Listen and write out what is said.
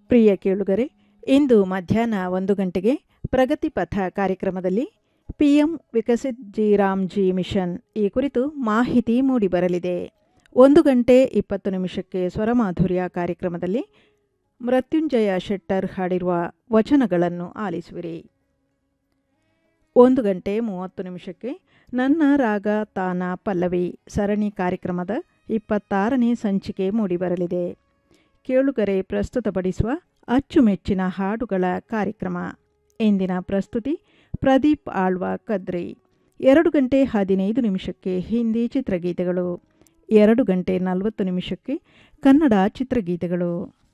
ಪ್ರಿಯ ಕೇಳುಗರೆ ಇಂದು ಮಧ್ಯಾಹ್ನ ಒಂದು ಗಂಟೆಗೆ ಪ್ರಗತಿ ಪಥ ಕಾರ್ಯಕ್ರಮದಲ್ಲಿ PM Viksit G Ram G mission ಈ ಕುರಿತು ಮಾಹಿತಿ ಮೂಡಿಬರಲಿದೆ ಒಂದು ಗಂಟೆ ಇಪ್ಪತ್ತು ನಿಮಿಷಕ್ಕೆ ಸ್ವರಮಾಧುರ್ಯ ಕಾರ್ಯಕ್ರಮದಲ್ಲಿ ಮೃತ್ಯುಂಜಯ ಶೆಟ್ಟರ್ ಹಾಡಿರುವ ವಚನಗಳನ್ನು ಆಲಿಸುವಿರಿ ಒಂದು ಗಂಟೆ ಮೂವತ್ತು ನಿಮಿಷಕ್ಕೆ ನನ್ನ ರಾಗ ತಾನ ಪಲ್ಲವಿ ಸರಣಿ ಕಾರ್ಯಕ್ರಮದ ಇಪ್ಪತ್ತಾರನೇ ಸಂಚಿಕೆ ಮೂಡಿಬರಲಿದೆ ಕೇಳುಗರೆ ಪ್ರಸ್ತುತಪಡಿಸುವ ಅಚ್ಚುಮೆಚ್ಚಿನ ಹಾಡುಗಳ ಕಾರ್ಯಕ್ರಮ ಇಂದಿನ ಪ್ರಸ್ತುತಿ ಪ್ರದೀಪ್ ಆಳ್ವ ಕದ್ರಿ ಎರಡು ಗಂಟೆ ಹದಿನೈದು ನಿಮಿಷಕ್ಕೆ ಹಿಂದಿ ಚಿತ್ರಗೀತೆಗಳು ಎರಡು ಗಂಟೆ ನಲವತ್ತು ನಿಮಿಷಕ್ಕೆ ಕನ್ನಡ ಚಿತ್ರಗೀತೆಗಳು